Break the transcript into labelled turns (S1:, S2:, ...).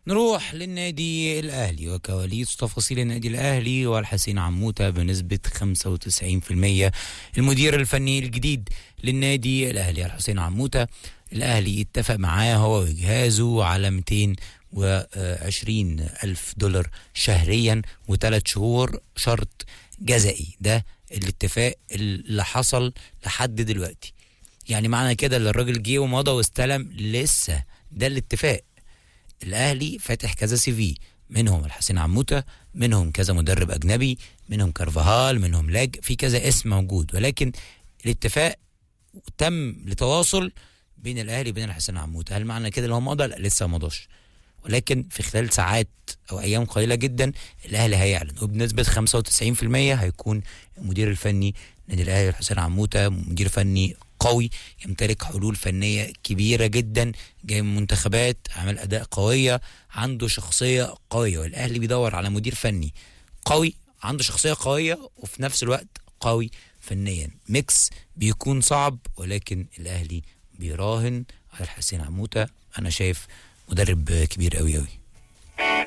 S1: نروح للنادي الأهلي وكواليس تفاصيل النادي الأهلي والحسين عموتة بنسبة 95% المدير الفني الجديد للنادي الأهلي الحسين عموتة الأهلي اتفق معاه هو وجهازه على 220 ألف دولار شهريا وثلاث شهور شرط جزائي ده الاتفاق اللي حصل لحد دلوقتي يعني معنى كده اللي الراجل جه ومضى واستلم لسه ده الاتفاق الاهلي فاتح كذا سي في منهم الحسين عموته منهم كذا مدرب اجنبي منهم كارفاهال منهم لاج في كذا اسم موجود ولكن الاتفاق تم لتواصل بين الاهلي وبين الحسين عموته هل معنى كده اللي هو مضى لا لسه ما مضاش ولكن في خلال ساعات او ايام قليله جدا الاهلي هيعلن وبنسبه 95% هيكون المدير الفني نادي الاهلي الحسين عموته مدير فني قوي يمتلك حلول فنيه كبيره جدا جاي من منتخبات عمل اداء قويه عنده شخصيه قويه والاهلي بيدور على مدير فني قوي عنده شخصيه قويه وفي نفس الوقت قوي فنيا ميكس بيكون صعب ولكن الاهلي بيراهن على الحسين عموته انا شايف مدرب كبير قوي قوي